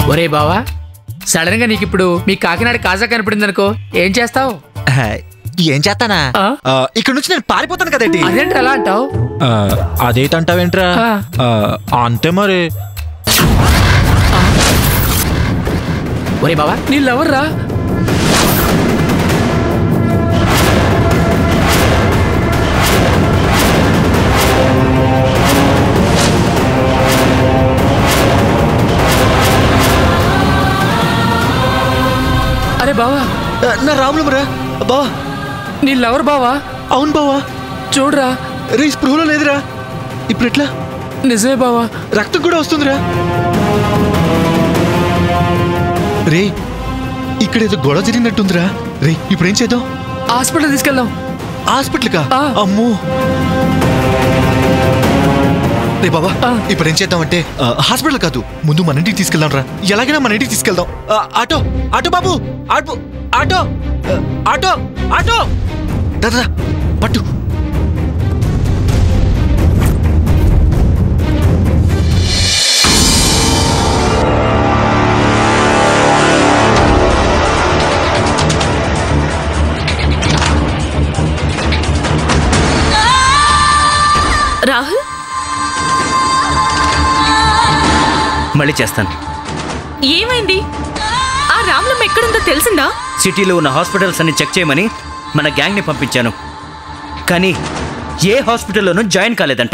ఒరే బావా సడన్ గా నీకు ఇప్పుడు మీ కాకినాడ కాజా కనపడింది అనుకో ఏం చేస్తావు ఏం చేస్తానా ఆ? ఆ, ఇక్కడ నుంచి నేను పారిపోతాను కదేంటి అదేంటి అలా అంటావు ఆ, అదేంటంటావేంట్రా ఆ. ఆ, అంతే మరి ఒరే బావా నీ లవర్ రా అరే బావా ఆ, నా రాములరా బావా నీ లవర్ బావా అవును బావా చూడరా రే స్పృహలో లేదురా ఇప్పుడు ఎట్లా నిజమే బావా రక్తం కూడా వస్తుందిరా రే ఇక్కడ ఏదో గొడవ జరిగినట్టుందిరా రే ఇప్పుడు ఏం చేద్దాం హాస్పిటల్ తీసుకెళ్దాం హాస్పిటల్కా ఆ. అమ్మో రే బాబా ఆ. ఇప్పుడు ఏం చేద్దామంటే ఆ, హాస్పిటల్ కాదు ముందు మన ఇంటికి తీసుకెళ్దాం రా ఎలాగైనా మన ఇంటికి తీసుకెళ్దాం ఆ, ఆటో ఆటో బాబు ఆటో ఆటో ఆ, ఆటో ఆటో దాదా పట్టు రాహుల్ మళ్ళీ చేస్తాను ఏమైంది ఆ రామ్లం ఎక్కడుందో తెలిసిందా సిటీలో ఉన్న హాస్పిటల్స్ అన్ని చెక్ చేయమని మన గ్యాంగ్ని పంపించాను కానీ ఏ హాస్పిటల్లోనూ జాయిన్ కాలేదంట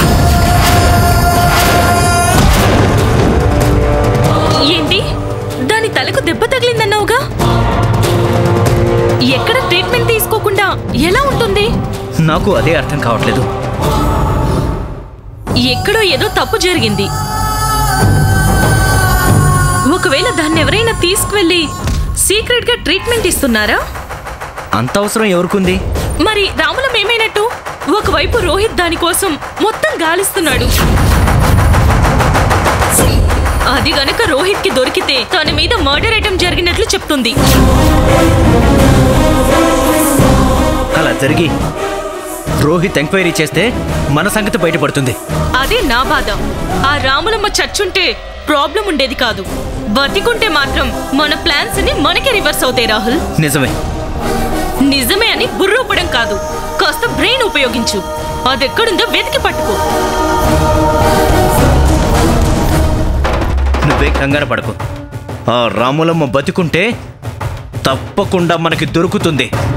ఏంటి దాని తలకు దెబ్బ తగిలిందన్నావుగా ఎక్కడ ట్రీట్మెంట్ తీసుకోకుండా ఎలా ఉంటుంది నాకు అదే అర్థం కావట్లేదు ఎక్కడో ఏదో తప్పు జరిగింది ఒకవేళ దాన్ని ఎవరైనా తీసుకువెళ్ళి సీక్రెట్ గా ట్రీట్మెంట్ ఇస్తున్నారా అంత అవసరం ఎవరికుంది మరి రాములం ఏమైనట్టు ఒకవైపు రోహిత్ దానికోసం మొత్తం గాలిస్తున్నాడు అది గనక రోహిత్ కి దొరికితే తన మీద మర్డర్ ఐటమ్ జరిగినట్లు చెప్తుంది అలా జరిగి రోహిత్ ఎంక్వైరీ చేస్తే మన సంగతి బయటపడుతుంది అదే నా బాధ ఆ రాములమ్మ చచ్చుంటే ప్రాబ్లం ఉండేది కాదు బతికుంటే మాత్రం మన ప్లాన్స్ ని మనకే రివర్స్ అవుతాయి రాహుల్ నిజమే నిజమే అని బుర్రూపడం కాదు కాస్త బ్రెయిన్ ఉపయోగించు అదెక్కడుందో వెతికి పట్టుకో నువ్వే కంగారు పడకు ఆ రాములమ్మ బతికుంటే తప్పకుండా మనకి దొరుకుతుంది